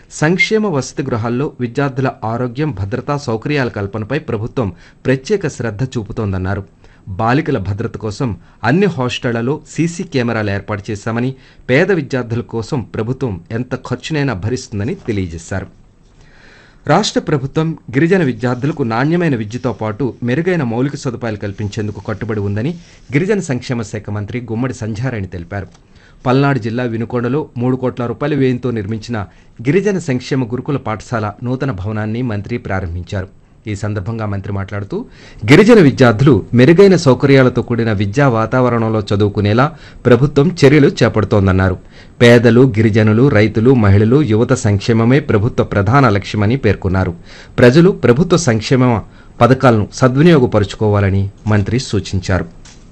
సంక్షేమ వసతి గృహాల్లో విద్యార్థుల ఆరోగ్యం భద్రతా సౌకర్యాల కల్పనపై ప్రభుత్వం ప్రత్యేక శ్రద్ధ చూపుతోందన్నారు బాలికల భద్రత కోసం అన్ని హాస్టళ్లలో సీసీ కెమెరాలు ఏర్పాటు చేశామని పేద విద్యార్థుల కోసం ప్రభుత్వం ఎంత ఖర్చునైనా భరిస్తుందని తెలియజేశారు రాష్ట్ర ప్రభుత్వం గిరిజన విద్యార్థులకు నాణ్యమైన విద్యతో పాటు మెరుగైన మౌలిక సదుపాయాలు కల్పించేందుకు కట్టుబడి ఉందని గిరిజన సంక్షేమ శాఖ మంత్రి గుమ్మడి సంధ్యారాణి తెలిపారు పల్నాడు జిల్లా వినుకొండలో మూడు కోట్ల రూపాయల వ్యయంతో నిర్మించిన గిరిజన సంక్షేమ గురుకుల పాఠశాల నూతన భవనాన్ని మంత్రి ప్రారంభించారు ఈ సందర్భంగా మంత్రి మాట్లాడుతూ గిరిజన విద్యార్థులు మెరుగైన సౌకర్యాలతో కూడిన విద్యా వాతావరణంలో చదువుకునేలా ప్రభుత్వం చర్యలు చేపడుతోందన్నారు పేదలు గిరిజనులు రైతులు మహిళలు యువత సంక్షేమమే ప్రభుత్వ ప్రధాన లక్ష్యమని పేర్కొన్నారు ప్రజలు ప్రభుత్వ సంక్షేమ పథకాలను సద్వినియోగపరుచుకోవాలని మంత్రి సూచించారు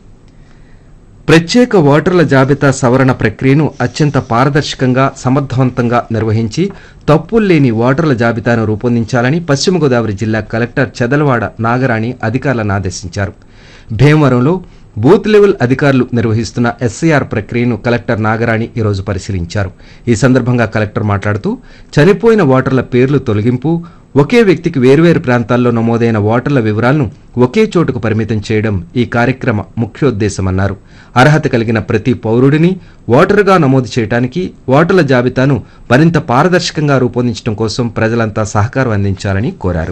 ప్రత్యేక ఓటర్ల జాబితా సవరణ ప్రక్రియను అత్యంత పారదర్శకంగా సమర్థవంతంగా నిర్వహించి తప్పులు లేని ఓటర్ల జాబితాను రూపొందించాలని పశ్చిమ గోదావరి జిల్లా కలెక్టర్ చెదలవాడ నాగరాణి అధికారులను ఆదేశించారు భీమవరంలో బూత్ లెవెల్ అధికారులు నిర్వహిస్తున్న ఎస్ఐఆర్ ప్రక్రియను కలెక్టర్ నాగరాణి ఈరోజు పరిశీలించారు ఈ సందర్భంగా కలెక్టర్ మాట్లాడుతూ చనిపోయిన ఓటర్ల పేర్లు తొలగింపు ఒకే వ్యక్తికి వేర్వేరు ప్రాంతాల్లో నమోదైన ఓటర్ల వివరాలను ఒకే చోటుకు పరిమితం చేయడం ఈ కార్యక్రమ ముఖ్యోద్దేశమన్నారు అర్హత కలిగిన ప్రతి పౌరుడిని ఓటరుగా నమోదు చేయడానికి ఓటర్ల జాబితాను మరింత పారదర్శకంగా రూపొందించడం కోసం ప్రజలంతా సహకారం అందించాలని కోరారు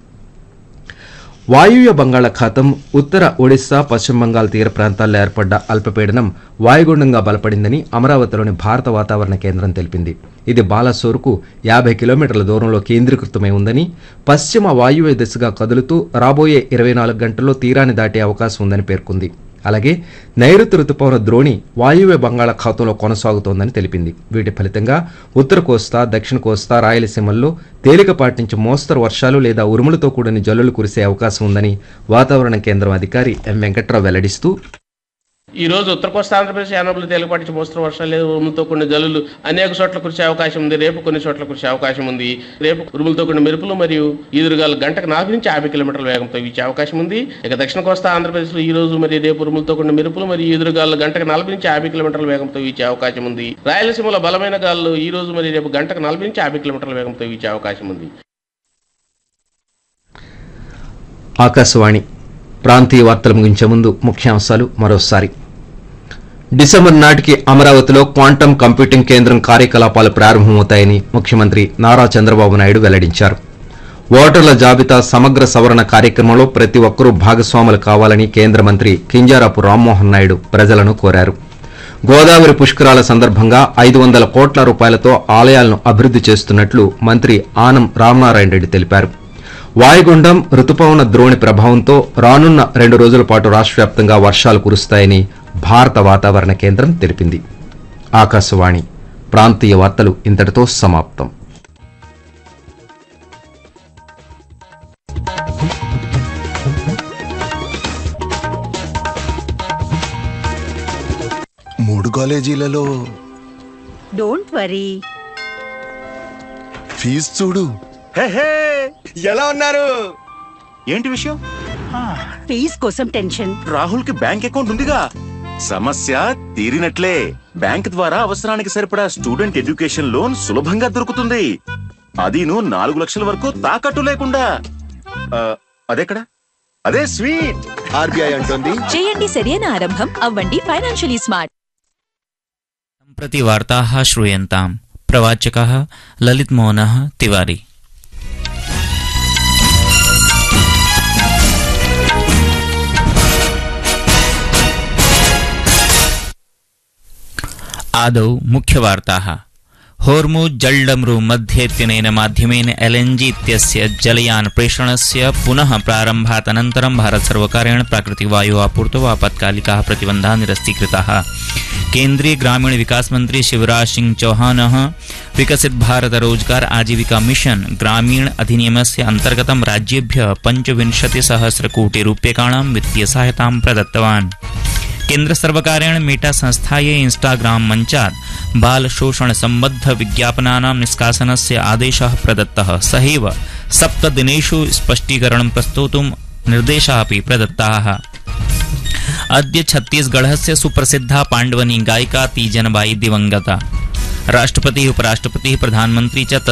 వాయువ్య బంగాళాఖాతం ఉత్తర ఒడిశా పశ్చిమ బంగాల్ తీర ప్రాంతాల్లో ఏర్పడ్డ అల్పపీడనం వాయుగుండంగా బలపడిందని అమరావతిలోని భారత వాతావరణ కేంద్రం తెలిపింది ఇది బాలసోర్కు యాభై కిలోమీటర్ల దూరంలో కేంద్రీకృతమై ఉందని పశ్చిమ వాయువ్య దిశగా కదులుతూ రాబోయే ఇరవై నాలుగు గంటల్లో తీరాన్ని దాటే అవకాశం ఉందని పేర్కొంది అలాగే నైరుతి రుతుపవన ద్రోణి వాయువ్య బంగాళాఖాతంలో కొనసాగుతోందని తెలిపింది వీటి ఫలితంగా ఉత్తర కోస్తా దక్షిణ కోస్తా రాయలసీమల్లో తేలికపాటి నుంచి మోస్తరు వర్షాలు లేదా ఉరుములతో కూడిన జల్లులు కురిసే అవకాశం ఉందని వాతావరణ కేంద్రం అధికారి ఎం వెంకట్రావు వెల్లడిస్తూ ఈ రోజు ఉత్తర కోస్తా ఆంధ్రప్రదేశ్ యానబులు తేలికపాటి నుంచి మోస్తరు వర్షాలు లేదా ఉరుములతో కూడిన జల్లులు అనేక చోట్ల కురిసే అవకాశం ఉంది రేపు కొన్ని చోట్ల కురిసే అవకాశం ఉంది రేపు ఉరుములతో కూడిన మెరుపులు మరియు ఈదురుగాలు గంటకు నలభై నుంచి యాభై కిలోమీటర్ల వేగంతో వీచే అవకాశం ఉంది ఇక దక్షిణ కోస్తా ఆంధ్రప్రదేశ్లో ఈ రోజు మరియు రేపు ఉరుములతో కూడిన మెరుపులు మరియు ఈదురుగాలు గంటకు నలభై నుంచి యాభై కిలోమీటర్ల వేగంతో వీచే అవకాశం ఉంది రాయలసీమలో బలమైన గాలు ఈ రోజు మరియు రేపు గంటకు నలభై నుంచి యాభై కిలోమీటర్ల వేగంతో వీచే అవకాశం ఉంది ఆకాశవాణి ప్రాంతీయ వార్తలు ముగించే ముందు ముఖ్యాంశాలు మరోసారి డిసెంబర్ నాటికి అమరావతిలో క్వాంటం కంప్యూటింగ్ కేంద్రం కార్యకలాపాలు ప్రారంభమవుతాయని ముఖ్యమంత్రి నారా చంద్రబాబు నాయుడు వెల్లడించారు ఓటర్ల జాబితా సమగ్ర సవరణ కార్యక్రమంలో ప్రతి ఒక్కరూ భాగస్వాములు కావాలని కేంద్ర మంత్రి కింజారాపు రామ్మోహన్ నాయుడు ప్రజలను కోరారు గోదావరి పుష్కరాల సందర్భంగా ఐదు వందల కోట్ల రూపాయలతో ఆలయాలను అభివృద్ధి చేస్తున్నట్లు మంత్రి ఆనం రామనారాయణ రెడ్డి తెలిపారు వాయుగుండం రుతుపవన ద్రోణి ప్రభావంతో రానున్న రెండు రోజుల పాటు రాష్ట్ర వ్యాప్తంగా వర్షాలు కురుస్తాయని భారత వాతావరణ కేంద్రం తెలిపింది ఆకాశవాణి ప్రాంతీయ వార్తలు ఇంతటితో సమాప్తం మూడు కాలేజీలలో డోంట్ వరీ ఫీజు చూడు ఎలా ఉన్నారు ఏంటి విషయం ఫీజ్ కోసం టెన్షన్ రాహుల్ కి బ్యాంక్ అకౌంట్ ఉందిగా సమస్య తీరినట్లే బ్యాంక్ ద్వారా అవసరానికి సరిపడా స్టూడెంట్ ఎడ్యుకేషన్ లోన్ సులభంగా దొరుకుతుంది అదీను నాలుగు లక్షల వరకు తాకట్టు లేకుండా ఆ, అదెక్కడ అదే స్వీట్ ఆర్బీఐ అంటుంది చేయండి సరైన ఆరంభం అవ్వండి ఫైనాన్షియలీ స్మార్ట్ सम्प्रति वार्ताः श्रूयन्ताम् प्रवाचकः ललितमोहनः तिवारी आदौ मुख्यवार्ताः होर्मुज् जल्डम्रु मध्येत्यनेन माध्यमेन एल्एनजी इत्यस्य जलयान प्रेषणस्य पुनः प्रारम्भात् अनन्तरं भारतसर्वकारेण प्राकृतिकवायु आपूर्तौ आपत्कालिकाः प्रतिबन्धाः निरस्तीकृताः केन्द्रीय ग्रामीण विकास मंत्री शिवराज सिंह चौहानः विकसित भारत रोजगार आजीविका मिशन ग्रामीण अधिनियमस्य अन्तर्गतं राज्येभ्यः पञ्चविंशतिसहस्रकोटिरूप्यकाणां वित्तीयसहायतां प्रदत्तवान् केन्द्रसर्वकारेण मेटा संस्थायै इंस्टाग्राम मञ्चात् बालशोषणसम्बद्धविज्ञापनानां निष्कासनस्य आदेशः प्रदत्तः सहैव सप्तदिनेषु स्पष्टीकरणं प्रस्तोतुं निर्देशाः अपि प्रदत्ताः अद्य छत्तीसगढ़स्य सुप्रसिद्धा पाण्डवनी गायिका तीजनबाई दिवंगता राष्ट्रपतिः उपराष्ट्रपतिः प्रधानमन्त्री च